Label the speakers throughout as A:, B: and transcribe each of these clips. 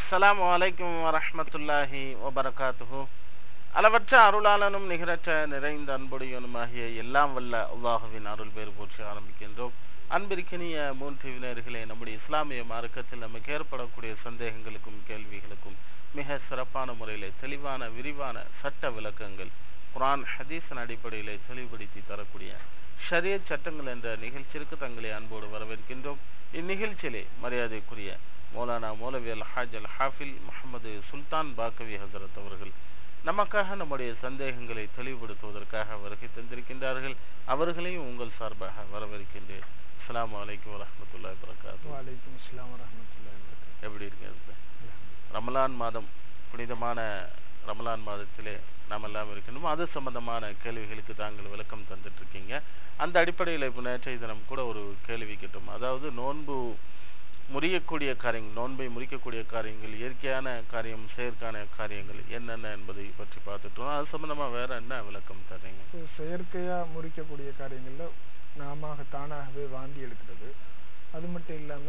A: அஸ்ஸலாமு அலைக்கும் வரஹ்மத்துல்லாஹி வபரகாத்துஹு அளவற்ற அருளாளனும் நிகரற்ற நிறைந்த அன்புடையனுமாகிய எல்லாம் வல்ல அல்லாஹுவின் அருள் பேர் போற்றி ஆரம்பிக்கின்றோம் அன்பிற்கினிய மூன்று வினர்களே நம்முடைய இஸ்லாமிய மார்க்கத்தில் நமக்கு ஏற்படக்கூடிய சந்தேகங்களுக்கும் கேள்விகளுக்கும் மிக சிறப்பான முறையிலே தெளிவான விரிவான சட்ட விளக்கங்கள் குரான் ஹதீஸின் அடிப்படையிலே தெளிவுபடுத்தி தரக்கூடிய ஷரியத் சட்டங்கள் என்ற நிகழ்ச்சிக்கு தங்களை அன்போடு வரவேற்கின்றோம் இந்நிகழ்ச்சியிலே மரியாதைக்குரிய மௌலானா மௌலவி அல் ஹாஜ் அல் ஹாஃபில் முகமது சுல்தான் பாக்கவி ஹசரத் அவர்கள் நமக்காக நம்முடைய சந்தேகங்களை தெளிவுபடுத்துவதற்காக வருகை தந்திருக்கின்றார்கள் அவர்களையும் உங்கள் சார்பாக வரவேற்கின்றேன் அஸ்ஸலாமு அலைக்கும் வரஹ்மத்துல்லாஹி வரகாத்து
B: வலைக்கும் அஸ்லாம் வரமத்துல்லாஹி வபரகாத்துஹு
A: எப்படி இருக்கிறது ரமலான் மாதம் புனிதமான ரமலான் மாதத்திலே நாம் எல்லாம் இருக்கின்றோம் அது சம்பந்தமான கேள்விகளுக்கு தாங்கள் விளக்கம் தந்துட்டு இருக்கீங்க அந்த அடிப்படையில் இப்போ நேற்றைய தினம் கூட ஒரு கேள்வி கேட்டோம் அதாவது நோன்பு முறியக்கூடிய காரியங்கள் நோன்பை முறிக்கக்கூடிய காரியங்கள் இயற்கையான காரியம் செயற்கான காரியங்கள் என்னென்ன என்பதை பற்றி பார்த்துட்டோம் அது சம்பந்தமா வேற என்ன விளக்கம் தர்றீங்க
B: இப்போ செயற்கையா முறிக்கக்கூடிய காரியங்கள்ல நாம தானாகவே வாந்தி எடுக்கிறது அது மட்டும் இல்லாம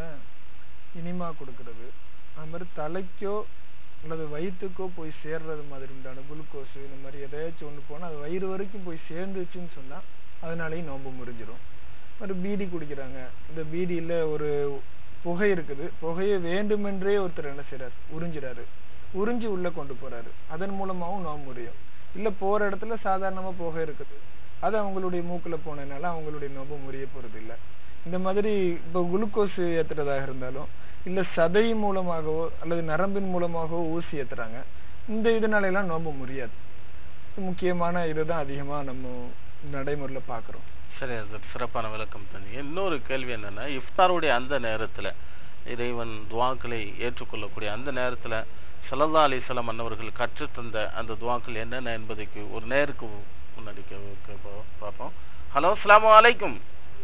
B: இனிமா கொடுக்கிறது அது மாதிரி தலைக்கோ அல்லது வயிற்றுக்கோ போய் சேர்றது மாதிரி உண்டான குளுக்கோஸ் இந்த மாதிரி எதையாச்சும் ஒன்று போனால் அது வயிறு வரைக்கும் போய் சேர்ந்துச்சுன்னு சொன்னா அதனாலேயும் நோன்பு முறிஞ்சிரும் ஒரு பீடி குடிக்கிறாங்க இந்த பீடியில ஒரு புகை இருக்குது புகையை வேண்டுமென்றே ஒருத்தர் என்ன செய்றாரு உறிஞ்சுறாரு உறிஞ்சி உள்ள கொண்டு போறாரு அதன் மூலமாவும் நோம்பு முறியும் இல்ல போற இடத்துல சாதாரணமா புகை இருக்குது அது அவங்களுடைய மூக்குல போனதுனால அவங்களுடைய நோம்பு முறிய போறது இல்ல இந்த மாதிரி இப்போ குளுக்கோஸ் ஏத்துறதாக இருந்தாலும் இல்ல சதை மூலமாகவோ அல்லது நரம்பின் மூலமாகவோ ஊசி ஏத்துறாங்க இந்த இதனால எல்லாம் நோம்பு முறியாது முக்கியமான இதுதான் அதிகமா நம்ம நடைமுறையில பாக்குறோம்
A: சரி அது சிறப்பான விளக்கம் தந்தீங்க இன்னொரு கேள்வி என்னன்னா இஃப்தாருடைய அந்த நேரத்துல இறைவன் துவாக்களை ஏற்றுக்கொள்ளக்கூடிய அந்த நேரத்துல சல்லல்லா அலிஸ்லாம் அன்னவர்கள் கற்றுத்தந்த அந்த துவாக்கள் என்னென்ன என்பதைக்கு ஒரு நேருக்கு முன்னாடி கே- கேட்போம் பார்ப்போம் ஹலோ அஸ்ஸலாமு அலைக்கும்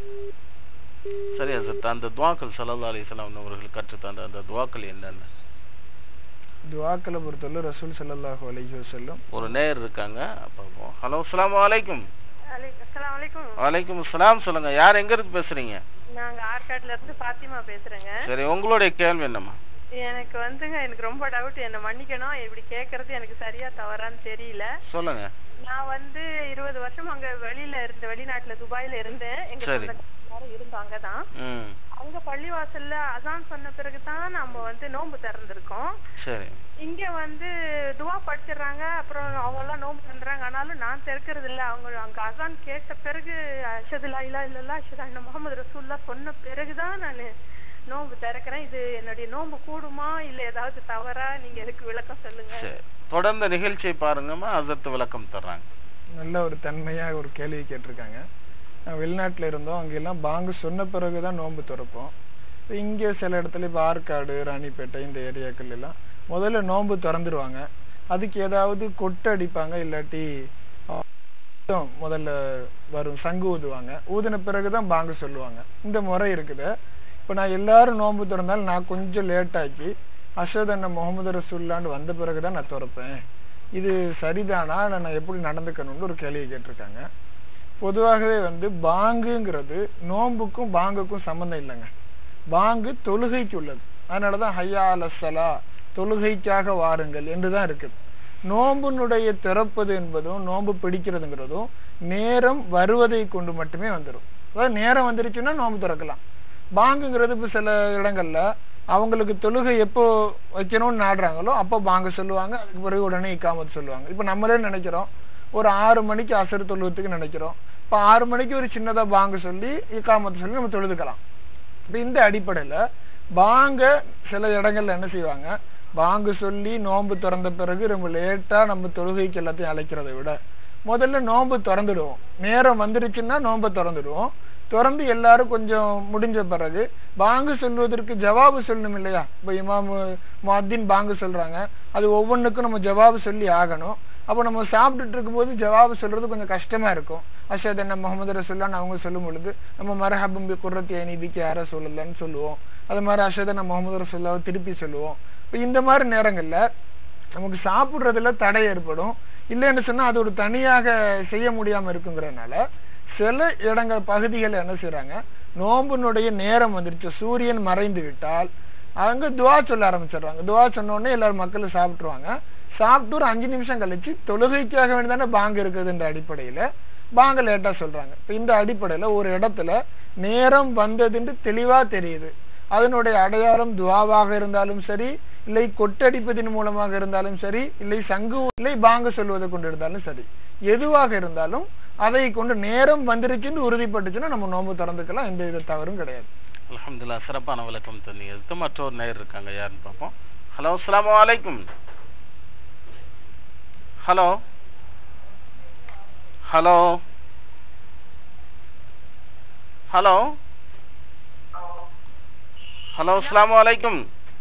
A: சரி சார் அந்த துவாக்கள் சல்லல்லா அலிஸ்லாம் அன்னவர்கள் கற்றுத்தந்த அந்த துவாக்கள் என்னென்ன
B: துவாக்களை பொறுத்தவரை ரசூல் ஸல்லல்லாஹு அலைஹி வஸல்லம்
A: ஒரு நேர் இருக்காங்க பார்ப்போம் ஹலோ அஸ்ஸலாமு அலைக்கும்
C: அஸ்ஸலாமு அலைக்கும்
A: வலைக்கும் அஸ்ஸலாம் சொல்லுங்க யார் எங்க இருந்து பேசுறீங்க
C: நாங்க ஆற்காட்ல இருந்து பாத்திமா பேசுறேங்க
A: சரி உங்களுடைய கேள்வி என்னம்மா
C: எனக்கு வந்துங்க எனக்கு ரொம்ப டவுட் என்ன மன்னிக்கணும் இப்படி கேக்குறது எனக்கு சரியா தவறான்னு தெரியல
A: சொல்லுங்க
C: நான் வந்து இருபது வருஷம் அங்க வெளியில இருந்த வெளிநாட்டுல துபாயில இருந்தேன் எங்க
A: சரி.
C: சொந்தக்காரங்க இருந்தோம் அங்கதான்
A: ம்
C: அங்க பள்ளிவாசல்ல அதான் சொன்ன பிறகுதான் நம்ம வந்து நோன்பு திறந்திருக்கோம்
A: சரி
C: இங்க வந்து துவா படிச்சிடுறாங்க அப்புறம் அவங்க எல்லாம் நோன்பு பண்றாங்க ஆனாலும் நான் திறக்கிறது இல்ல அவங்க அங்க அசான் கேட்ட பிறகு அஷது லா இலா இல்லல்லா அஷது அண்ணா முகமது ரசூல்லா சொன்ன பிறகுதான் நான் நோன்பு திறக்கிறேன் இது என்னுடைய நோன்பு கூடுமா இல்ல ஏதாவது தவறா நீங்க எதுக்கு விளக்கம் சொல்லுங்க
A: சரி தொடர்ந்து நிகழ்ச்சியை பாருங்கம்மா அதற்கு விளக்கம் தர்றாங்க
B: நல்ல ஒரு தன்மையா ஒரு கேள்வி கேட்டிருக்காங்க நான் வெளிநாட்டுல இருந்தோம் அங்கெல்லாம் பாங்கு சொன்ன பிறகுதான் நோன்பு திறப்போம் இப்ப இங்க சில இடத்துல இப்ப ஆற்காடு ராணிப்பேட்டை இந்த ஏரியாக்கள் எல்லாம் முதல்ல நோன்பு திறந்துருவாங்க அதுக்கு ஏதாவது கொட்டு அடிப்பாங்க இல்லாட்டி ஆ, முதல்ல வரும் சங்கு ஊதுவாங்க ஊதின பிறகுதான் பாங்கு சொல்லுவாங்க இந்த முறை இருக்குது இப்ப நான் எல்லாரும் நோன்பு திறந்தாலும் நான் கொஞ்சம் லேட் ஆக்கி அஷத் அண்ணன் முகமது ரசூல்லான்னு வந்த பிறகுதான் நான் திறப்பேன் இது சரிதானா இல்ல நான் எப்படி நடந்துக்கணும்னு ஒரு கேள்வி கேட்டிருக்காங்க பொதுவாகவே வந்து பாங்குங்கிறது நோன்புக்கும் பாங்குக்கும் சம்மந்தம் இல்லைங்க பாங்கு தொழுகைக்கு உள்ளது அதனாலதான் ஹையா அலசலா தொழுகைக்காக வாருங்கள் என்றுதான் இருக்குது நோம்பினுடைய திறப்பது என்பதும் நோன்பு பிடிக்கிறதுங்கிறதும் நேரம் வருவதை கொண்டு மட்டுமே வந்துடும் அதாவது நேரம் வந்துருச்சுன்னா நோன்பு திறக்கலாம் பாங்குங்கிறது இப்ப சில இடங்கள்ல அவங்களுக்கு தொழுகை எப்போ வைக்கணும்னு நாடுறாங்களோ அப்போ பாங்கு சொல்லுவாங்க அதுக்கு பிறகு உடனே இக்காமத் சொல்லுவாங்க இப்ப நம்மளே நினைக்கிறோம் ஒரு ஆறு மணிக்கு அசர் தொழுவத்துக்கு நினைக்கிறோம் இப்ப ஆறு மணிக்கு ஒரு சின்னதா பாங்கு சொல்லி இக்காமத்து சொல்லி நம்ம தொழுதுக்கலாம் இப்ப இந்த அடிப்படையில பாங்க சில இடங்கள்ல என்ன செய்வாங்க பாங்கு சொல்லி நோன்பு திறந்த பிறகு ரொம்ப லேட்டா நம்ம தொழுகைக்கு எல்லாத்தையும் அழைக்கிறதை விட முதல்ல நோன்பு திறந்துடுவோம் நேரம் வந்துருச்சுன்னா நோன்பை திறந்துடுவோம் திறந்து எல்லாரும் கொஞ்சம் முடிஞ்ச பிறகு பாங்கு சொல்வதற்கு ஜவாபு சொல்லணும் இல்லையா இப்ப இமாமு முஅத்தின் பாங்கு சொல்றாங்க அது ஒவ்வொன்றுக்கும் நம்ம ஜவாபு சொல்லி ஆகணும் அப்ப நம்ம சாப்பிட்டுட்டு இருக்கும்போது ஜவாபு சொல்றது கொஞ்சம் கஷ்டமா இருக்கும் அஷத் என்ன முகமது ரசூல்லான்னு அவங்க சொல்லும் பொழுது நம்ம மரஹபம் பி குர்ரத்தி ஐநீதிக்கு யார சொல்லலன்னு சொல்லுவோம் அது மாதிரி அஷத் என்ன முகமது ரசூல்லாவை திருப்பி சொல்லுவோம் இப்ப இந்த மாதிரி நேரங்கள்ல நமக்கு சாப்பிடுறதுல தடை ஏற்படும் இல்லைன்னு சொன்னா அது ஒரு தனியாக செய்ய முடியாம இருக்குங்கிறதுனால சில இடங்கள் பகுதிகள் என்ன செய்றாங்க நோம்பினுடைய நேரம் வந்துருச்சு சூரியன் மறைந்து விட்டால் அவங்க துவா சொல்ல ஆரம்பிச்சிடுறாங்க துவா சொன்ன உடனே எல்லாரும் மக்கள் சாப்பிட்டுருவாங்க சாப்பிட்டு ஒரு அஞ்சு நிமிஷம் கழிச்சு தொழுகைக்காக வேண்டி தானே பாங்கு இருக்குதுன்ற அடிப்படையில பாங்க லேட்டா சொல்றாங்க இப்ப இந்த அடிப்படையில ஒரு இடத்துல நேரம் வந்ததுன்னு தெளிவா தெரியுது அதனுடைய அடையாளம் துவாவாக இருந்தாலும் சரி இல்லை கொட்டடிப்பதின் மூலமாக இருந்தாலும் சரி இல்லை சங்கு இல்லை பாங்க சொல்வதை கொண்டு இருந்தாலும் சரி எதுவாக இருந்தாலும் அதை கொண்டு நேரம் வந்துருச்சுன்னு உறுதிப்பட்டுச்சுன்னா நம்ம நோன்பு திறந்துக்கலாம் எந்த வித தவறும் கிடையாது
A: அல்ஹம்துலில்லாஹ் சிறப்பான விளக்கம் தந்தீங்க இதுக்கு மற்றொரு நேர் இருக்காங்க யாருன்னு பார்ப்போம் ஹலோ அஸ்ஸலாமு அலைக்கும் ஹலோ ஹலோ ஹலோ ஹலோ அஸ்ஸலாமு அலைக்கும்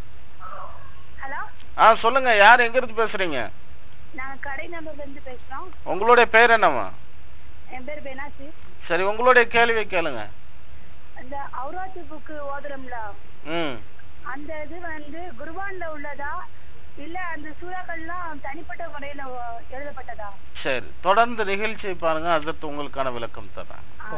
D: ஹலோ
A: ஆ சொல்லுங்க யார் எங்க இருந்து பேசுறீங்க
D: நாங்க கடை நம்பர்ல இருந்து பேசுறோம்
A: உங்களுடைய பேர் என்னம்மா
D: என் பேர் பெனாசி
A: சரி உங்களுடைய கேள்வியை கேளுங்க
D: அந்த அவுராத்து புக்கு ஓதுறோம்ல
A: ம்
D: அந்த இது வந்து குருவான்ல உள்ளதா இல்ல அந்த சூறாக்கள்லாம் தனிப்பட்ட முறையில ஓ- எழுதப்பட்டதா
A: சரி தொடர்ந்து நிகழ்ச்சியை பாருங்க அதற்கு உங்களுக்கான விளக்கம் தர்றேன்
D: ஆ,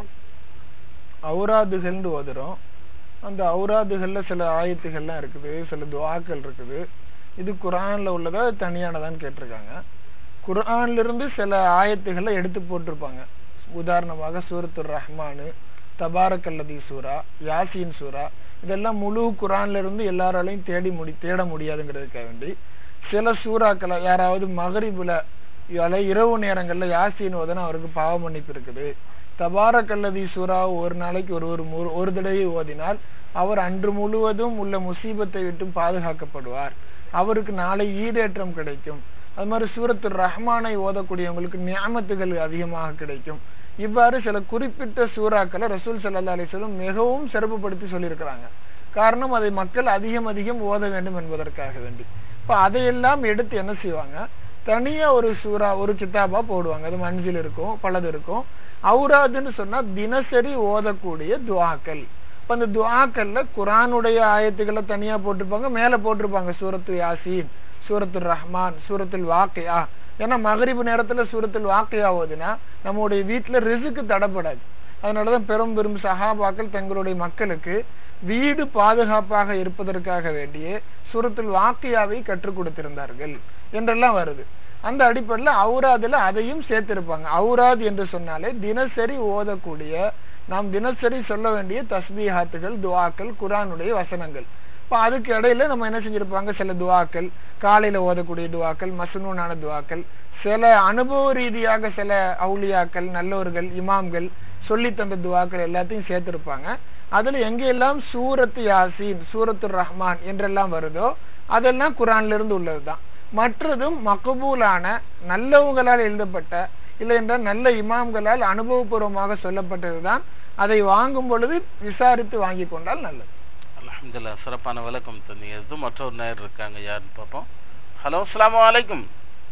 B: ஔராதுகள்னு ஓதுறோம் அந்த ஔராதுகள்ல சில ஆயத்துகள்லாம் இருக்குது சில துவாக்கள் இருக்குது இது குர்ஆன்ல உள்ளதா தனியானதான்னு கேட்டிருக்காங்க குர்ஆன்ல இருந்து சில ஆயத்துகளை எடுத்து போட்டிருப்பாங்க உதாரணமாக சூரத்துர் ரஹ்மானு தபாரக்கல்லதி சூரா யாசீன் சூரா இதெல்லாம் முழு குர்ஆன்ல இருந்து எல்லாராலையும் தேடி முடி தேட முடியாதுங்கிறதுக்காக வேண்டி சில சூறாக்களை யாராவது மகரிபுல அல்ல இரவு நேரங்கள்ல யாசீன் ஓதுனா அவருக்கு பாவ மன்னிப்பு இருக்குது தபாரக்கல்லதி சூறா ஒரு நாளைக்கு ஒரு ஒரு மு- ஒரு தடவை ஓதினால் அவர் அன்று முழுவதும் உள்ள முசீபத்தை விட்டு பாதுகாக்கப்படுவார் அவருக்கு நாளை ஈடேற்றம் கிடைக்கும் அது மாதிரி சூரத்து ரஹ்மானை ஓதக்கூடியவங்களுக்கு நியாமத்துகள் அதிகமாக கிடைக்கும் இவ்வாறு சில குறிப்பிட்ட சூறாக்களை ரசூல் ஸல்லல்லாஹு அலைஹி வஸல்லம் மிகவும் சிறப்புப்படுத்தி சொல்லியிருக்கிறாங்க காரணம் அதை மக்கள் அதிகம் அதிகம் ஓத வேண்டும் என்பதற்காக வேண்டி இப்ப அதையெல்லாம் எடுத்து என்ன செய்வாங்க தனியா ஒரு சூறா ஒரு கிதாபா போடுவாங்க அது மஞ்சள் இருக்கும் பலது இருக்கும் அவுராதுன்னு சொன்னா தினசரி ஓதக்கூடிய துஆக்கள் இப்ப அந்த துஆக்கள்ல குர்ஆனுடைய ஆயத்துக்களை தனியா போட்டிருப்பாங்க மேல போட்டிருப்பாங்க சூரத்து யாசீன் சூரத்துல் ரஹ்மான் சூரத்துல் வாக்கியா ஏன்னா மகரிபு நேரத்துல சூரத்துல் வாக்கியா ஓதுனா நம்முடைய வீட்டுல ரிசுக்கு தடப்படாது அதனாலதான் பெரும் பெரும் சஹாபாக்கள் தங்களுடைய மக்களுக்கு வீடு பாதுகாப்பாக இருப்பதற்காக வேண்டியே சூரத்துல் வாக்கியாவை கற்றுக் கொடுத்திருந்தார்கள் என்றெல்லாம் வருது அந்த அடிப்படையில அவுராதுல அதையும் சேர்த்திருப்பாங்க அவுராத் என்று சொன்னாலே தினசரி ஓதக்கூடிய நாம் தினசரி சொல்ல வேண்டிய தஸ்பீஹாத்துகள் துவாக்கள் குரானுடைய வசனங்கள் இப்ப அதுக்கு இடையில நம்ம என்ன செஞ்சிருப்பாங்க சில துவாக்கள் காலையில ஓதக்கூடிய துவாக்கள் மசுனூனான துவாக்கள் சில அனுபவ ரீதியாக சில அவுலியாக்கள் நல்லவர்கள் இமாம்கள் சொல்லி தந்த துவாக்கள் எல்லாத்தையும் சேர்த்திருப்பாங்க அதுல எங்கெல்லாம் சூரத்து யாசீன் சூரத்து ரஹ்மான் என்றெல்லாம் வருதோ அதெல்லாம் குரான்ல இருந்து உள்ளதுதான் மற்றதும் மகபூலான நல்லவங்களால் எழுதப்பட்ட இல்லை என்றால் நல்ல இமாம்களால் அனுபவபூர்வமாக சொல்லப்பட்டதுதான் அதை வாங்கும் பொழுது விசாரித்து வாங்கி கொண்டால் நல்லது
A: அல்ஹம்துலில்லாஹ் சிறப்பான விளக்கம் தந்தீங்க இது மற்றொரு நேர் இருக்காங்க யாருன்னு பார்ப்போம் ஹலோ அஸ்ஸலாமு அலைக்கும்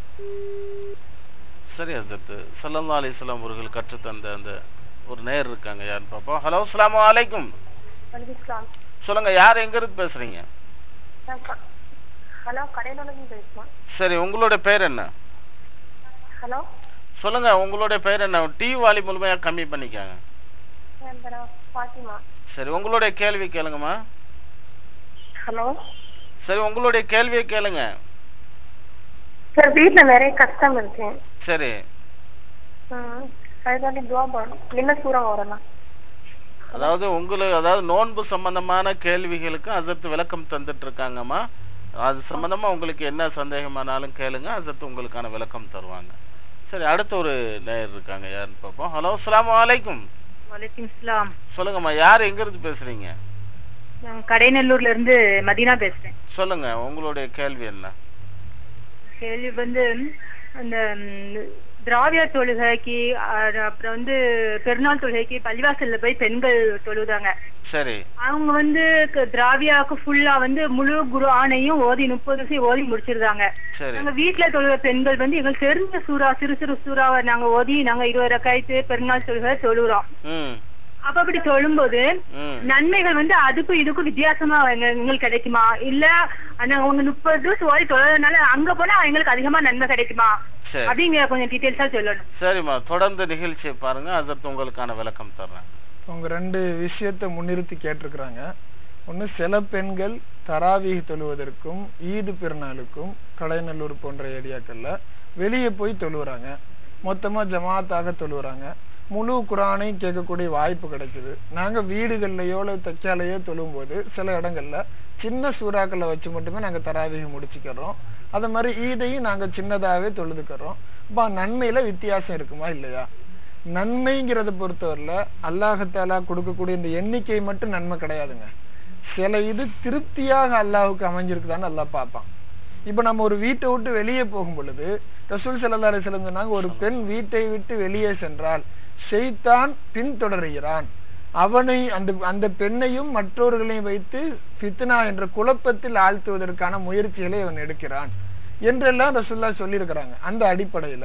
A: சரி அதற்கு ஸல்லல்லாஹு அலைஹி வஸல்லம் அவர்கள் கற்றுத்தந்த அந்த ஒரு நேர் இருக்காங்க யாருன்னு பார்ப்போம் ஹலோ அஸ்ஸலாமு அலைக்கும்
D: வலைக்கும் இஸ்லாம்.
A: சொல்லுங்க யார் எங்க இருந்து பேசுறீங்க
D: நான் க- ஹலோ கடையில இருந்து பேசுமா
A: சரி உங்களுடைய பேர் என்ன
D: ஹலோ
A: சொல்லுங்க உங்களுடைய பேர் என்ன டிவி வாலி முழுமையா கம்மி பண்ணிக்காங்க
D: என் பேரா ஃபாத்திமா
A: சரி உங்களுடைய கேள்வி கேளுங்கம்மா
D: ஹலோ
A: சரி உங்களுடைய கேள்வியை கேளுங்க
D: சார் வீட்டுல நிறைய கஷ்டம் இருக்கு
A: சரி
D: ம், அதுக்காண்டி துவா பண்ணணும் என்ன சூறா வரலாம்
A: அதாவது உங்களுக்கு அதாவது நோன்பு சம்பந்தமான கேள்விகளுக்கு அதற்கு விளக்கம் தந்துட்டு இருக்காங்கம்மா அது சம்பந்தமா உங்களுக்கு என்ன சந்தேகமானாலும் கேளுங்க அதற்கு உங்களுக்கான விளக்கம் தருவாங்க சரி அடுத்த ஒரு நேயர் இருக்காங்க யாருன்னு பார்ப்போம் ஹலோ அஸ்ஸலாமு அலைக்கும்
E: வலைக்கும் இஸ்லாம்
A: சொல்லுங்கம்மா யார் எங்க இருந்து பேசுறீங்க
E: நான் கடைநல்லூர்ல இருந்து மதீனா பேசுறேன்
A: சொல்லுங்க உங்களுடைய கேள்வி என்ன
E: கேள்வி வந்து அந்த ம், திராவிட தொழுகைக்கு அஹ், அப்புறம் வந்து பெருநாள் தொழுகைக்கு பள்ளிவாசல்ல போய் பெண்கள் தொழுதாங்க
A: சரி
E: அவங்க வந்து க- திராவியாவுக்கு ஃபுல்லா வந்து முழு குரு ஆணையும் ஓதி முப்பது விஷயம் ஓதி முடிச்சிருந்தாங்க
A: சரி
E: நாங்க வீட்டுல தொழுகிற பெண்கள் வந்து எங்களுக்கு தெரிஞ்ச சூறா சிறு சிறு சூறாவை நாங்க ஓதி நாங்க இருபது ரக்காயத்து பெருநாள் தொழுகை தொழுகிறோம்
A: ம்
E: அப்ப அப்படி தொழும்போது
A: ம்
E: நன்மைகள் வந்து அதுக்கும் இதுக்கும் வித்தியாசமா எங்க- எங்களுக்கு கிடைக்குமா இல்ல நாங்க உங்க முப்பது டூஸ் ஓடி தொழுறதுனால அங்க போனா எங்களுக்கு அதிகமா நன்மை கிடைக்குமா
A: சரி
E: அப்படிங்கிற கொஞ்சம் டீட்டெயில்ஸா சொல்லணும்
A: சரிம்மா தொடர்ந்து நிகழ்ச்சியை பாருங்க அதற்கு உங்களுக்கான விளக்கம் தர்றேன்
B: அவங்க ரெண்டு விஷயத்தை முன்னிறுத்தி கேட்டிருக்கிறாங்க ஒண்ணு சில பெண்கள் தராவீஹ் தொழுவதற்கும் ஈது பெருநாளுக்கும் கடைநல்லூர் போன்ற ஏரியாக்கள்ல வெளியே போய் தொழுவுறாங்க மொத்தமா ஜமாத்தாக தொழுவுறாங்க முழு குரானையும் கேட்கக்கூடிய வாய்ப்பு கிடைக்குது நாங்க வீடுகள்லயோ அல்லது தச்சாலையோ தொழும் போது சில இடங்கள்ல சின்ன சூறாக்களை வச்சு மட்டுமே நாங்க தராவீக முடிச்சுக்கிறோம் அது மாதிரி ஈதையும் நாங்க சின்னதாகவே தொழுதுக்கிறோம் அப்ப நன்மையில வித்தியாசம் இருக்குமா இல்லையா நன்மைங்கிறத பொறுத்தவரையில அல்லாஹத்தாலா கொடுக்கக்கூடிய இந்த எண்ணிக்கை மட்டும் நன்மை கிடையாதுங்க சில இது திருப்தியாக அல்லாஹுக்கு அமைஞ்சிருக்குதான்னு அல்லாஹ் பார்ப்பான் இப்ப நம்ம ஒரு வீட்டை விட்டு வெளியே போகும் பொழுது ரசூல் ஸல்லல்லாஹு அலைஹி வஸல்லம் சொன்னாங்க ஒரு பெண் வீட்டை விட்டு வெளியே சென்றால் ஷைத்தான் பின்தொடர்கிறான் அவனை அந்த அந்த பெண்ணையும் மற்றவர்களையும் வைத்து ஃபித்னா என்ற குழப்பத்தில் ஆழ்த்துவதற்கான முயற்சிகளை அவன் எடுக்கிறான் என்றெல்லாம் ரசூல்லா சொல்லியிருக்கிறாங்க அந்த அடிப்படையில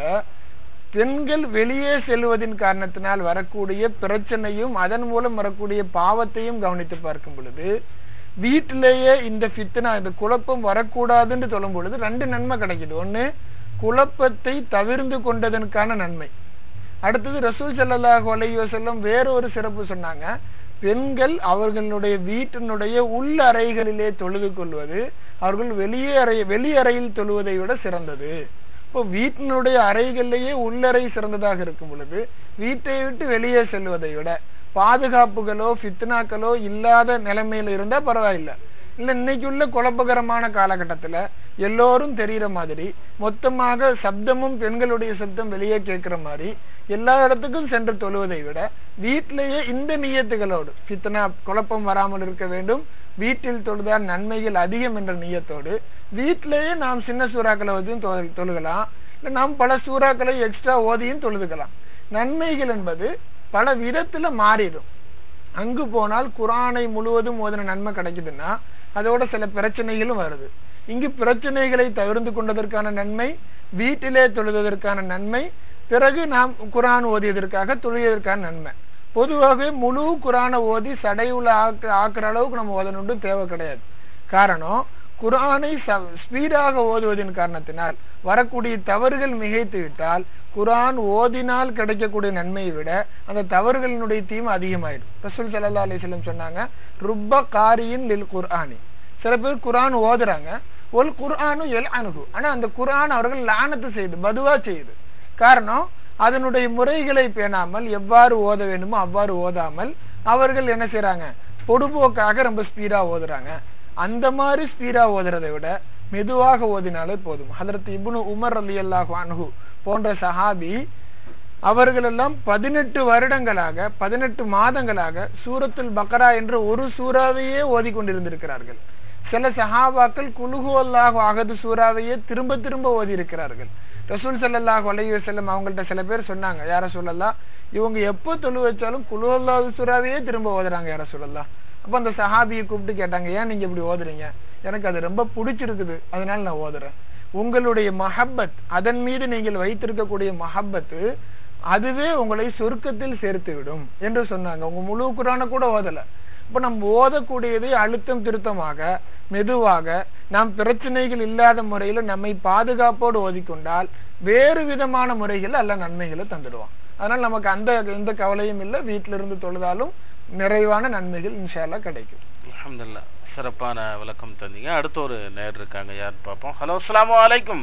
B: பெண்கள் வெளியே செல்வதின் காரணத்தினால் வரக்கூடிய பிரச்சனையும் அதன் மூலம் வரக்கூடிய பாவத்தையும் கவனித்து பார்க்கும் பொழுது வீட்டிலேயே இந்த ஃபித்னா இந்த குழப்பம் வரக்கூடாதுன்னு சொல்லும் பொழுது ரெண்டு நன்மை கிடைக்குது ஒண்ணு குழப்பத்தை தவிர்ந்து கொண்டதற்கான நன்மை அடுத்தது ரசூல் ஸல்லல்லாஹு அலைஹி வஸல்லம் வேற ஒரு சிறப்பு சொன்னாங்க பெண்கள் அவர்களுடைய வீட்டினுடைய உள் அறைகளிலே தொழுது கொள்வது அவர்கள் வெளியே அறை வெளி அறையில் தொழுவதை விட சிறந்தது இப்போ வீட்டினுடைய அறைகளிலேயே உள்ளறை சிறந்ததாக இருக்கும் பொழுது வீட்டை விட்டு வெளியே செல்வதை விட பாதுகாப்புகளோ ஃபித்னாக்களோ இல்லாத நிலைமையில இருந்தா பரவாயில்லை இல்ல இன்னைக்கு உள்ள குழப்பகரமான காலகட்டத்துல எல்லோரும் தெரியிற மாதிரி மொத்தமாக சப்தமும் பெண்களுடைய சப்தம் வெளியே கேட்கிற மாதிரி எல்லா இடத்துக்கும் சென்று தொழுவதை விட வீட்டிலேயே இந்த நியத்துகளோடு ஃபித்னா குழப்பம் வராமல் இருக்க வேண்டும் வீட்டில் தொழுதால் நன்மைகள் அதிகம் என்ற நியத்தோடு வீட்டிலேயே நாம் சின்ன சூறாக்களை வந்து தொழு- தொழுகலாம் இல்ல நாம் பல சூறாக்களை எக்ஸ்ட்ரா ஓதியும் தொழுதுக்கலாம் நன்மைகள் என்பது பல விதத்துல மாறிடும் அங்கு போனால் குரானை முழுவதும் ஓதின நன்மை கிடைக்குதுன்னா அதோட சில பிரச்சனைகளும் வருது இங்கு பிரச்சனைகளை தவிர்த்து கொண்டதற்கான நன்மை வீட்டிலே தொழுவதற்கான நன்மை பிறகு நாம் குரான் ஓதியதற்காக தொழுவதற்கான நன்மை பொதுவாகவே முழு குரானை ஓதி சடையுள்ள ஆக்கு ஆக்குற அளவுக்கு நம்ம ஓதணுண்டு தேவை கிடையாது காரணம் குரானை ஸ்பீடாக ஓதுவதின் காரணத்தினால் வரக்கூடிய தவறுகள் மிகைத்து விட்டால் குரான் ஓதினால் கிடைக்கக்கூடிய நன்மையை விட அந்த தவறுகளினுடைய தீமை அதிகமாயிடும் ரசூல் ஸல்லல்லாஹு அலைஹி வஸல்லம் சொன்னாங்க ருப்ப காரியின் லில் குர்ஆனி சில பேர் குரான் ஓதுறாங்க ஒல் குர்ஆனு எல் அணுகு ஆனா அந்த குர்ஆன் அவர்கள் லானத்து செய்யுது பதுவா செய்யுது காரணம் அதனுடைய முறைகளை பேணாமல் எவ்வாறு ஓத வேண்டுமோ அவ்வாறு ஓதாமல் அவர்கள் என்ன செய்றாங்க பொடுபோக்காக ரொம்ப ஸ்பீடா ஓதுறாங்க அந்த மாதிரி ஸ்பீடா ஓதுறதை விட மெதுவாக ஓதினாலே போதும் ஹதரத் இப்னு உமர் ரலியல்லாஹு அன்ஹு போன்ற சஹாபி அவர்களெல்லாம் பதினெட்டு வருடங்களாக பதினெட்டு மாதங்களாக சூரத்துல் பக்ரா என்ற ஒரு சூறாவையே ஓதிக்கொண்டிருந்திருக்கிறார்கள் சில சஹாபாக்கள் குலுகு அல்லாஹு அகது சூறாவையே திரும்ப திரும்ப ஓதி இருக்கிறார்கள் ரசூல் ஸல்லல்லாஹு அலைஹி வஸல்லம் அவங்கள்ட்ட சில பேர் சொன்னாங்க யார சொல்லலாம் இவங்க எப்போ தொழு வச்சாலும் குலு அல்லாஹு சூறாவையே திரும்ப ஓதுறாங்க யார சொல்லலாம் அப்ப அந்த சஹாபியை கூப்பிட்டு கேட்டாங்க ஏன் நீங்க இப்படி ஓதுறீங்க எனக்கு அது ரொம்ப பிடிச்சிருக்குது அதனால நான் ஓதுறேன் உங்களுடைய மஹப்பத் அதன் மீது நீங்கள் வைத்திருக்கக்கூடிய மஹப்பத்து அதுவே உங்களை சொர்க்கத்தில் சேர்த்து விடும் என்று சொன்னாங்க உங்க முழு குரானை கூட ஓதல இப்ப நம்ம ஓதக்கூடியதை அழுத்தம் திருத்தமாக மெதுவாக நாம் பிரச்சனைகள் இல்லாத முறையில நம்மை பாதுகாப்போடு ஓதிக்கொண்டால் வேறு விதமான முறைகள் அல்ல நன்மைகளை தந்துடுவான் அதனால நமக்கு அந்த எந்த கவலையும் இல்லை வீட்டில இருந்து தொழுதாலும் நிறைவான நன்மைகள் இன்ஷால்லா கிடைக்கும்
A: அல்ஹம்துலில்லாஹ் சிறப்பான விளக்கம் தந்தீங்க அடுத்த ஒரு நேர் இருக்காங்க யார் பார்ப்போம் ஹலோ அஸ்ஸலாமு அலைக்கும்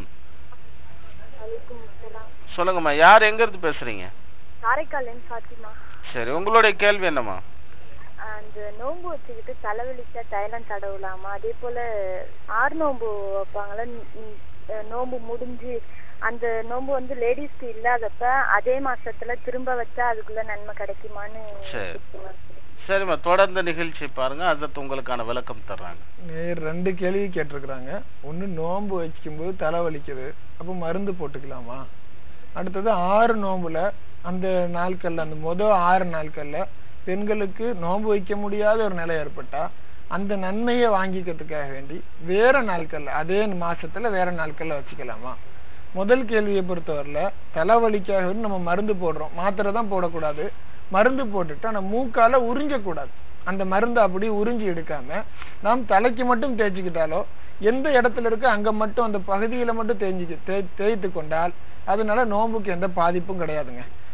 A: சொல்லுங்கம்மா யார் எங்க இருந்து பேசுறீங்க
F: காரைக்கால் ஃபாத்திமா
A: சரி உங்களுடைய கேள்வி என்னம்மா
F: அந்த நோன்பு வச்சுக்கிட்டு தலைவலிச்சா தைலம் தடவலாமா அதே போல ஆறு நோன்பு வைப்பாங்கல்ல ந- ந- அஹ் நோன்பு முடிஞ்சு அந்த நோன்பு வந்து லேடிஸ்க்கு இல்லாதப்ப அதே மாசத்துல திரும்ப வச்சா அதுக்குள்ள நன்மை கிடைக்குமான்னு
A: சரி.
F: கேட்குமா?
A: சரிம்மா தொடர்ந்து நிகழ்ச்சி பாருங்க அதற்கு உங்களுக்கான விளக்கம் தர்றாங்க
B: நேர் ரெண்டு கேள்வி கேட்டிருக்கிறாங்க ஒண்ணு நோன்பு வைக்கும்போது தலை வலிக்குது அப்போ மருந்து போட்டுக்கலாமா அடுத்தது ஆறு நோன்புல அந்த நாட்கள்ல அந்த முத ஆறு நாட்கள்ல பெண்களுக்கு நோன்பு வைக்க முடியாத ஒரு நிலை ஏற்பட்டா அந்த நன்மையை வாங்கிக்கிறதுக்காக வேண்டி வேற நாட்கள்ல அதே மாசத்துல வேற நாட்கள்ல வச்சுக்கலாமா முதல் கேள்வியை பொறுத்தவரையில தலைவலிக்காக வேண்டி நம்ம மருந்து போடுறோம் மாத்திரை தான் போடக்கூடாது மருந்து போட்டுட்டு ஆனா மூக்கால உறிஞ்சக்கூடாது அந்த மருந்து அப்படி உறிஞ்சி எடுக்காம நாம் தலைக்கு மட்டும் தேய்ச்சிக்கிட்டாலோ எந்த இடத்துல இருக்கு அங்க மட்டும் அந்த பகுதியில மட்டும் தேய்ஞ்சிக்க தே தேய்த்து கொண்டால் அதனால நோன்புக்கு எந்த பாதிப்பும் கிடையாதுங்க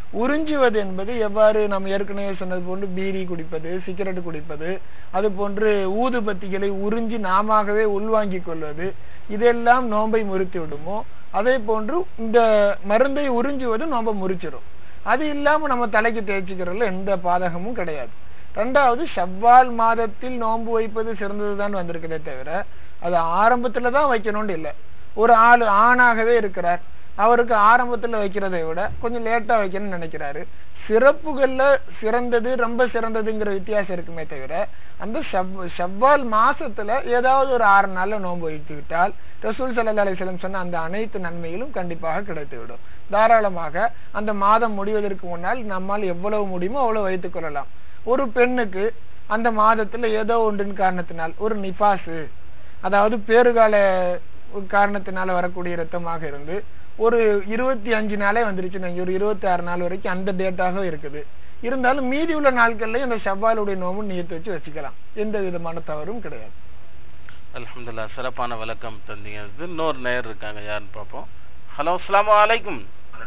B: உறிஞ்சுவது என்பது எவ்வாறு நாம் ஏற்கனவே சொன்னது போன்று பீடி குடிப்பது சிகரெட் குடிப்பது அது போன்று ஊதுபத்திகளை உறிஞ்சி நாமாகவே உள்வாங்கிக் கொள்வது இதெல்லாம் நோன்பை முறித்து விடுமோ அதே போன்று இந்த மருந்தை உறிஞ்சுவது நோன்பை முறிச்சிடும் அது இல்லாம நம்ம தலைக்கு தேய்ச்சிக்கிறதுல எந்த பாதகமும் கிடையாது ரெண்டாவது ஷவ்வால் மாதத்தில் நோன்பு வைப்பது சிறந்ததுதான் வந்திருக்கிறதே தவிர அது ஆரம்பத்துல தான் வைக்கணும்னு இல்லை ஒரு ஆள் ஆணாகவே இருக்கிறார் அவருக்கு ஆரம்பத்துல வைக்கிறதை விட கொஞ்சம் லேட்டா வைக்கணும்னு நினைக்கிறாரு சிறப்புகள்ல சிறந்தது ரொம்ப சிறந்ததுங்கிற வித்தியாசம் இருக்குமே தவிர அந்த ஷவ் ஷவ்வால் மாசத்துல ஏதாவது ஒரு ஆறு நாள்ல நோன்பு வைத்து விட்டால் ரசூல் சல்லா அலிஸ்லம் சொன்ன அந்த அனைத்து நன்மைகளும் கண்டிப்பாக கிடைத்துவிடும் தாராளமாக அந்த மாதம் முடிவதற்கு முன்னால் நம்மால் எவ்வளவு முடியுமோ அவ்வளவு வைத்துக் கொள்ளலாம் ஒரு பெண்ணுக்கு அந்த மாதத்துல ஏதோ ஒன்றின் காரணத்தினால் ஒரு நிபாசு அதாவது பேறுகால காரணத்தினால வரக்கூடிய இரத்தமாக இருந்து ஒரு இருபத்தி அஞ்சு நாளே வந்துருச்சு ஒரு இருபத்தி ஆறு நாள் வரைக்கும் அந்த டேட்டாக இருக்குது இருந்தாலும் மீதி உள்ள நாட்கள்லயும் அந்த செவ்வாலுடைய நோம்பு நியத்து வச்சு வச்சுக்கலாம் எந்த விதமான தவறும் கிடையாது
A: அல்ஹம்துலில்லா சிறப்பான விளக்கம் தந்தீங்க இது இன்னொரு நேர் இருக்காங்க யாருன்னு பார்ப்போம் ஹலோ அஸ்ஸலாமு அலைக்கும்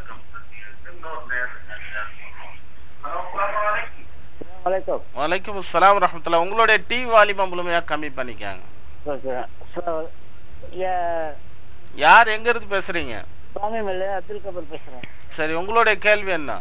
G: வணக்கம்
A: வலைக்கும் அஸ்ஸலாம் வரஹ்மத்துல்லாஹ் உங்களுடைய டி வாலிபம் முழுமையா கம்மி பண்ணிக்காங்க யார் எங்க இருந்து பேசுறீங்க
G: சுவாமி மல்ல அப்துல் கபூர் பேசுறேன்
A: சரி உங்களுடைய கேள்வி என்ன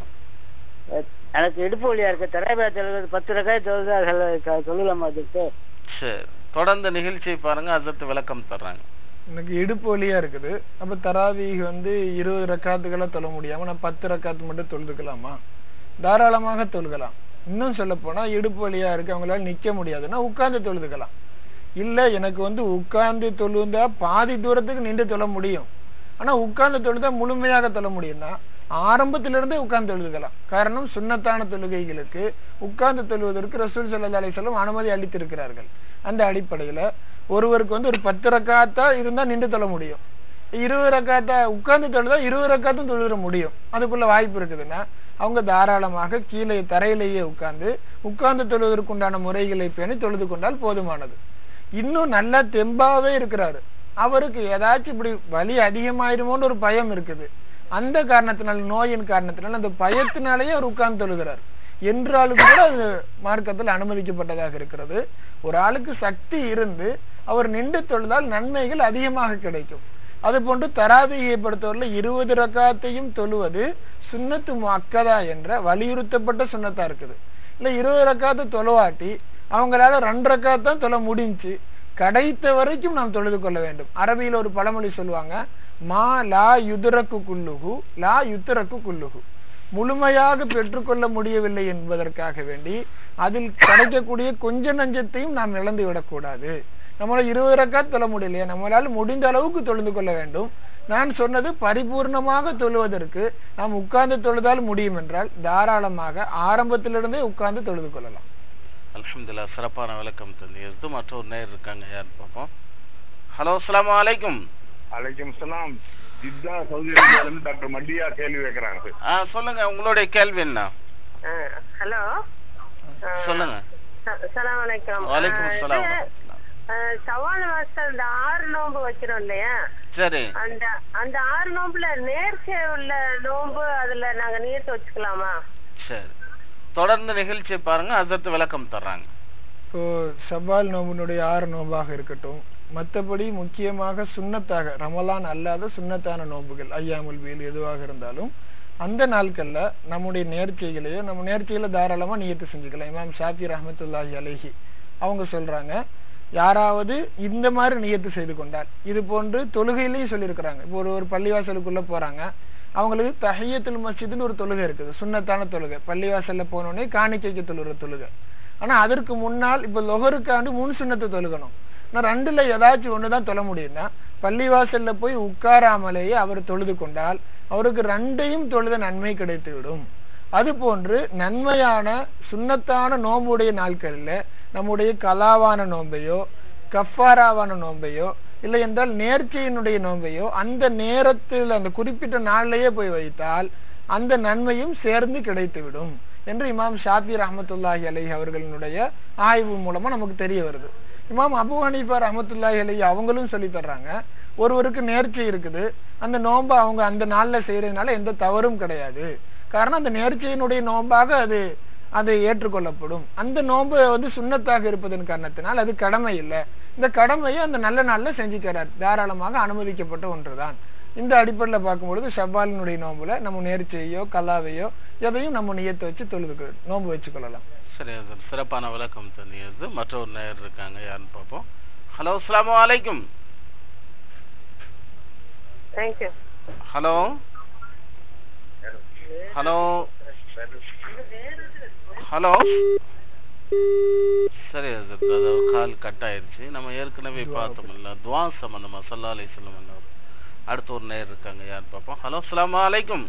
G: எனக்கு இடுப்பு வழியா இருக்கு தரைபா தொழுவது பத்து ரகாய் தொழுதா சொல்லலாமா அதுக்கு
A: சரி தொடர்ந்து நிகழ்ச்சியை பாருங்க அதற்கு விளக்கம் தர்றாங்க
B: எனக்கு இடுப்பு வலியா இருக்குது அப்ப தராவீக வந்து இருபது ரக்காத்துக்களை தொழ முடியாம நான் பத்து ரக்காத்து மட்டும் தொழுதுக்கலாமா தாராளமாக தொழுகலாம் இன்னும் சொல்ல போனா இடுப்பு வலியா இருக்கு அவங்களால நிக்க முடியாதுன்னா உட்கார்ந்து தொழுதுக்கலாம் இல்ல எனக்கு வந்து உட்கார்ந்து தொழுந்தா பாதி தூரத்துக்கு நின்று தொழ முடியும் ஆனா உட்கார்ந்து தொழுதா முழுமையாக தொழ முடியும்னா ஆரம்பத்திலிருந்தே இருந்தே உட்கார்ந்து தொழுதுக்கலாம் காரணம் சுண்ணத்தான தொழுகைகளுக்கு உட்கார்ந்து தொழுவதற்கு ரசூல் சல்லா அலிசல்லம் அனுமதி அளித்திருக்கிறார்கள் அந்த அடிப்படையில ஒருவருக்கு வந்து ஒரு பத்து ரக்காத்தா இருந்தா நின்று தொழ முடியும் இருபது ரக்காத்தா உட்கார்ந்து தொழுதா இருபது ரக்காத்தும் தொழுத முடியும் அதுக்குள்ள வாய்ப்பு இருக்குதுன்னா அவங்க தாராளமாக கீழே தரையிலேயே உட்கார்ந்து உட்கார்ந்து தொழுவதற்குண்டான முறைகளை பேணி தொழுது கொண்டால் போதுமானது இன்னும் நல்லா தெம்பாவே இருக்கிறாரு அவருக்கு ஏதாச்சும் இப்படி வலி அதிகமாயிருமோன்னு ஒரு பயம் இருக்குது அந்த காரணத்தினால் நோயின் காரணத்தினால் அந்த பயத்தினாலேயே அவர் உட்கார்ந்து தொழுகிறார் என்றாலும் கூட அது மார்க்கத்தில் அனுமதிக்கப்பட்டதாக இருக்கிறது ஒரு ஆளுக்கு சக்தி இருந்து அவர் நின்று தொழுதால் நன்மைகள் அதிகமாக கிடைக்கும் அது போன்று தராபியை பொறுத்தவரையில இருபது ரக்காத்தையும் தொழுவது சுண்ணத்து மக்கதா என்ற வலியுறுத்தப்பட்ட சுண்ணத்தா இருக்குது இல்ல இருபது ரக்காத்தை தொழுவாட்டி அவங்களால ரெண்டு ரக்காத்தான் தொழ முடிஞ்சு கடைத்த வரைக்கும் நாம் தொழுது கொள்ள வேண்டும் அரபியில் ஒரு பழமொழி சொல்லுவாங்க மா லா யுதுரக்கு குல்லுகு லா யுத்தரக்கு குல்லுகு முழுமையாக பெற்றுக்கொள்ள முடியவில்லை என்பதற்காக வேண்டி அதில் கிடைக்கக்கூடிய கொஞ்ச நஞ்சத்தையும் நாம் இழந்து விடக்கூடாது நம்மளால இருபது ரக்காத் தொழ முடியலையா நம்மளால முடிந்த அளவுக்கு தொழுது கொள்ள வேண்டும் நான் சொன்னது பரிபூர்ணமாக தொழுவதற்கு நாம் உட்கார்ந்து தொழுதால் முடியும் என்றால் தாராளமாக ஆரம்பத்திலிருந்தே உட்கார்ந்து தொழுது கொள்ளலாம்
A: அல்ஹம்துலில்லா சிறப்பான விளக்கம் தந்தீங்க மற்றொரு நேர் இருக்காங்க யாருன்னு பார்ப்போம் ஹலோ அஸ்ஸலாமு அலைக்கும்
H: அலைக்கும் சலாம் ஜித்தா சவுதி அரேபியால இருந்து டாக்டர் மல்லியா கேள்வி வைக்கிறாங்க
A: ஆ சொல்லுங்க உங்களுடைய கேள்வி என்ன
C: ஹலோ
A: சொல்லுங்க
C: சலாம் வலைக்கம்
A: வலைக்கும் அஸ்ஸலாம்
C: சவால் மாசம் அந்த ஆறு நோன்பு வைக்கிறோம் இல்லையா
A: சரி
C: அந்த அந்த ஆறு நோம்புல நேர்ச்சை உள்ள நோன்பு அதுல நாங்க நீர்த்து வச்சுக்கலாமா
A: சரி தொடர்ந்து நிகழ்ச்சியை பாருங்க அதற்கு விளக்கம் தர்றாங்க
B: இப்போ சவால் நோம்பினுடைய ஆறு நோம்பாக இருக்கட்டும் மற்றபடி முக்கியமாக சுண்ணத்தாக ரமலான் அல்லாத சுண்ணத்தான நோன்புகள் ஐயாமுல் வீல் எதுவாக இருந்தாலும் அந்த நாட்கள்ல நம்முடைய நேர்ச்சைகளையோ நம்ம நேர்ச்சைகளை தாராளமா நியத்து செஞ்சுக்கலாம் இமாம் ஷாஃபி ரஹமத்துல்லாஹி அலைஹி அவங்க சொல்றாங்க யாராவது இந்த மாதிரி நியத்து செய்து கொண்டால் இது போன்று தொழுகையிலையும் சொல்லியிருக்கிறாங்க இப்போ ஒரு ஒரு பள்ளிவாசலுக்குள்ள போறாங்க அவங்களுக்கு தஹியத்துல் மஸ்ஜித்னு ஒரு தொழுகை இருக்குது சுண்ணத்தான தொழுகை பள்ளிவாசல்ல போனோடனே காணிக்கைக்கு தொழுகிற தொழுகை ஆனா அதற்கு முன்னால் இப்ப லொகருக்காண்டு முன் சுண்ணத்தை தொழுகணும் ஆனா ரெண்டுல ஏதாச்சும் ஒண்ணுதான் தொழ முடியும்னா பள்ளிவாசல்ல போய் உட்காராமலேயே அவர் தொழுது கொண்டால் அவருக்கு ரெண்டையும் தொழுத நன்மை கிடைத்து விடும் அது போன்று நன்மையான சுண்ணத்தான நோம்புடைய நாட்கள்ல நம்முடைய கலாவான நோன்பையோ கஃபாராவான நோன்பையோ இல்லை என்றால் நேர்ச்சையினுடைய நோன்பையோ அந்த நேரத்தில் அந்த குறிப்பிட்ட நாளிலேயே போய் வைத்தால் அந்த நன்மையும் சேர்ந்து கிடைத்துவிடும் என்று இமாம் ஷாஃபி ரஹமத்துல்லாஹி அலைஹி அவர்களினுடைய ஆய்வு மூலமா நமக்கு தெரிய வருது இமாம் அபு ஹனீஃபா ரஹமத்துல்லாஹி அலைஹி அவங்களும் சொல்லி தர்றாங்க ஒருவருக்கு நேர்ச்சை இருக்குது அந்த நோன்பை அவங்க அந்த நாள்ல செய்யறதுனால எந்த தவறும் கிடையாது காரணம் அந்த நேர்ச்சையினுடைய நோன்பாக அது அது ஏற்றுக்கொள்ளப்படும் அந்த நோன்பு வந்து சுண்ணத்தாக இருப்பதன் காரணத்தினால் அது கடமை இல்லை இந்த கடமையை அந்த நல்ல நாள்ல செஞ்சுக்கிறார் தாராளமாக அனுமதிக்கப்பட்ட ஒன்றுதான் இந்த அடிப்படையில் பார்க்கும்பொழுது ஷவ்வாலினுடைய நோன்புல நம்ம நேர்ச்சையோ கல்லாவையோ எதையும் நம்ம நியத்தை வச்சு தொழுது நோன்பு வச்சுக்கொள்ளலாம்
A: சரி அது சிறப்பான விளக்கம் தந்தியது மற்றொரு நேயர் இருக்காங்க யாருன்னு பார்ப்போம் ஹலோ அஸ்ஸலாமு அலைக்கும்
C: தேங்க்யூ
A: ஹலோ ஹலோ ஹலோ சரி அது அது கால் கட் ஆயிருச்சு நம்ம ஏற்கனவே பார்த்தோம்ல துவா சம்பந்தமா சல்லா அலி சொல்லம் அடுத்து ஒரு நேயர் இருக்காங்க யார் பார்ப்போம் ஹலோ அஸ்ஸலாமு அலைக்கும்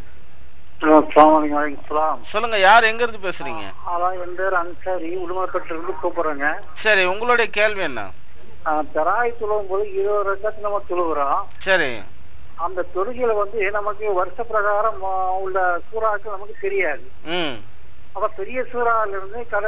A: சொல்லுங்க யார் எங்க இருந்து பேசுறீங்க
G: அதான் என் பேர் அன்சாரி உடுமலைப்பட்டில இருந்து கூப்பிடுறேங்க
A: சரி உங்களுடைய கேள்வி என்ன
G: தராய் தொழுவும் போது இருபது ரக்கத்து நம்ம தொழுகிறோம்
A: சரி
G: அந்த தொழுகையில வந்து நமக்கு வருஷ பிரகாரம் ஆ, உள்ள சூறாக்கள் நமக்கு தெரியாது
A: ம்
G: அப்ப பெரிய சூறால இருந்து கதை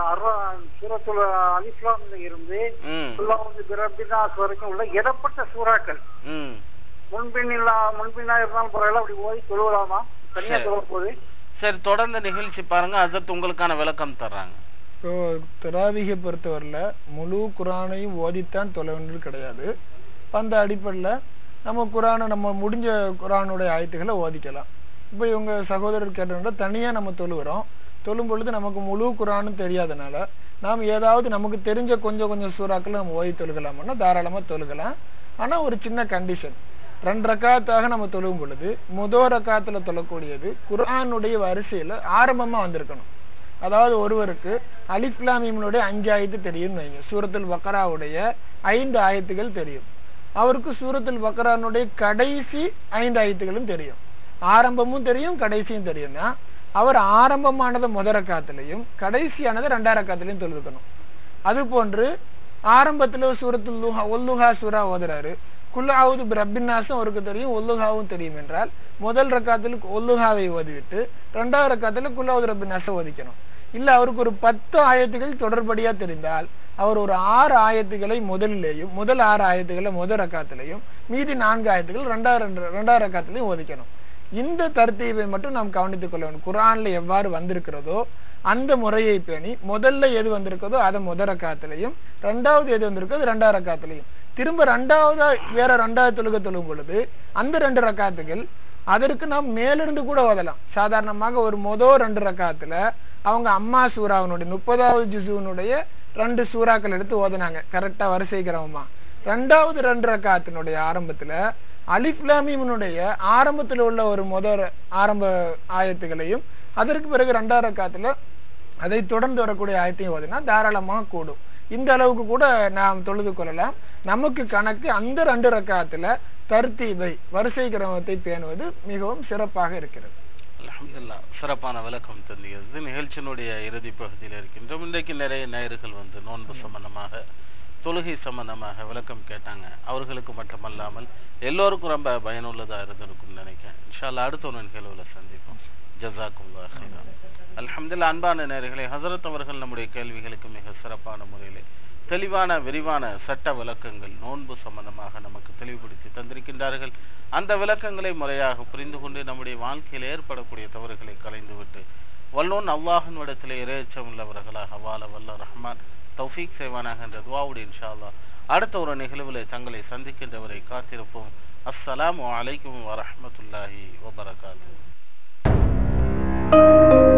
G: சூரத்துல அலிஸ்லாம்ல இருந்து
A: ம்
G: வந்து பிரபினாஸ் வரைக்கும் உள்ள இடப்பட்ட சூறாக்கள்
A: ம்
G: முன்பின் இல்லா முன்பின்னா இருந்தாலும் பரவாயில்ல அப்படி போய் தொழுவலாமா தனியா
A: சரி.
G: தொழுவ போது
A: சரி தொடர்ந்து நிகழ்ச்சி பாருங்க அதற்கு உங்களுக்கான விளக்கம் தர்றாங்க
B: இப்போ தராவிகை பொறுத்தவரையில முழு குரானையும் ஓதித்தான் தொலை வேண்டியது கிடையாது அந்த அடிப்படையில் நம்ம குரானை நம்ம முடிஞ்ச குரானுடைய ஆயத்துக்களை ஓதிக்கலாம் இப்போ இவங்க சகோதரர் கேட்டோம்னா தனியாக நம்ம தொழுகிறோம் தொழும் பொழுது நமக்கு முழு குரானும் தெரியாதனால நாம் ஏதாவது நமக்கு தெரிஞ்ச கொஞ்சம் கொஞ்சம் சூறாக்களை நம்ம ஓதி தொழுகலாம்னா தாராளமாக தொழுகலாம் ஆனால் ஒரு சின்ன கண்டிஷன் ரெண்டு ரக்காத்தாக நம்ம தொழுகும் பொழுது முதல் ரக்காத்துல தொழக்கூடியது குர்ஆனுடைய வரிசையில ஆரம்பமா வந்திருக்கணும் அதாவது ஒருவருக்கு அலிப்லாமியனுடைய அஞ்சு ஆயத்து தெரியும்னு வைங்க சூரத்துல் பக்கராவுடைய ஐந்து ஆயத்துகள் தெரியும் அவருக்கு சூரத்துல் பக்கரானுடைய கடைசி ஐந்து ஆயத்துகளும் தெரியும் ஆரம்பமும் தெரியும் கடைசியும் தெரியும்னா அவர் ஆரம்பமானதை முத ரக்காத்துலையும் கடைசியானதை ரெண்டாம் ரக்காத்துலையும் தொழுதுக்கணும் அது போன்று ஆரம்பத்துல சூரத்துல் லுஹா ஒல்லுஹா சூரா ஓதுறாரு குல்லாவது பிரபின்னாசும் அவருக்கு தெரியும் ஒல்லுஹாவும் தெரியும் என்றால் முதல் ரக்காத்தில் ஒல்லுஹாவை ஓதிவிட்டு ரெண்டாவது ரக்காத்துல குல்லாவது ரபின்னாசை ஓதிக்கணும் இல்ல அவருக்கு ஒரு பத்து ஆயத்துகள் தொடர்படியா தெரிந்தால் அவர் ஒரு ஆறு ஆயத்துகளை முதலிலேயும் முதல் ஆறு ஆயத்துக்களை முதல் ரக்காத்திலையும் மீதி நான்கு ஆயத்துகள் ரெண்டாவது ரெண்டு ரெண்டாவது ரக்காத்திலையும் ஓதிக்கணும் இந்த தர்த்தீபை மட்டும் நாம் கவனித்துக் கொள்ள வேண்டும் குரான்ல எவ்வாறு வந்திருக்கிறதோ அந்த முறையை பேணி முதல்ல எது வந்திருக்கிறதோ அதை முதல் ரக்காத்திலையும் ரெண்டாவது எது வந்திருக்கோ அது ரெண்டாவது ரக்காத்திலையும் திரும்ப ரெண்டாவதா வேற ரெண்டாவது தொழுகை தொழும் பொழுது அந்த ரெண்டு ரக்காத்துகள் அதற்கு நாம் மேலிருந்து கூட ஓதலாம் சாதாரணமாக ஒரு மொதல் ரெண்டு ரக்காத்துல அவங்க அம்மா சூறாவினுடைய முப்பதாவது ஜிசுவனுடைய ரெண்டு சூறாக்கள் எடுத்து ஓதுனாங்க கரெக்டா வரிசை கிரமமா ரெண்டாவது ரெண்டு ரக்காத்தினுடைய ஆரம்பத்துல அலிப்லாமியனுடைய ஆரம்பத்துல உள்ள ஒரு முதல் ஆரம்ப ஆயத்துகளையும் அதற்கு பிறகு ரெண்டாவது ரக்காத்துல அதை தொடர்ந்து வரக்கூடிய ஆயத்தையும் ஓதினா தாராளமாக கூடும் இந்த அளவுக்கு கூட நாம் தொழுது கொள்ளலாம் நமக்கு கணக்கு அந்த ரெண்டு ரக்காத்துல தர்த்தீபை வரிசை கிரமத்தை பேணுவது மிகவும் சிறப்பாக இருக்கிறது
A: அல்ஹம்துலில்லாஹ் சிறப்பான விளக்கம் தந்தியது நிகழ்ச்சியினுடைய இறுதி பகுதியில் இருக்கின்றோம் இன்றைக்கு நிறைய நேயர்கள் வந்து நோன்பு சம்பந்தமாக தொழுகை சம்பந்தமாக விளக்கம் கேட்டாங்க அவர்களுக்கு மட்டுமல்லாமல் எல்லோருக்கும் ரொம்ப பயனுள்ளதா இருந்திருக்கும் நினைக்கிறேன் இன்ஷால்லா அடுத்த ஒரு நிகழ்வுல சந்திப்போம் ஜசாக்குல்லா ஹைரா அல்ஹம்துலில்லாஹ் அன்பான நேயர்களே ஹசரத் அவர்கள் நம்முடைய கேள்விகளுக்கு மிக சிறப்பான முறையிலே தெளிவான விரிவான சட்ட விளக்கங்கள் நோன்பு சம்பந்தமாக நமக்கு தெளிவுபடுத்தி தந்திருக்கின்றார்கள் அந்த விளக்கங்களை முறையாக புரிந்து கொண்டு நம்முடைய வாழ்க்கையில் ஏற்படக்கூடிய தவறுகளை கலைந்துவிட்டு வல்லோன் அல்லாஹின் இடத்திலே இறையச்சம் உள்ளவர்களாக வாழ வல்ல ரஹ்மான் தௌஃபீக் செய்வானாக என்ற துவாவுடைய இன்ஷா அல்லாஹ் அடுத்த ஒரு நிகழ்வில் தங்களை சந்திக்கின்றவரை காத்திருப்போம் அஸ்ஸலாமு அலைக்கும் வரஹ்மத்துல்லாஹி வபரகாத்து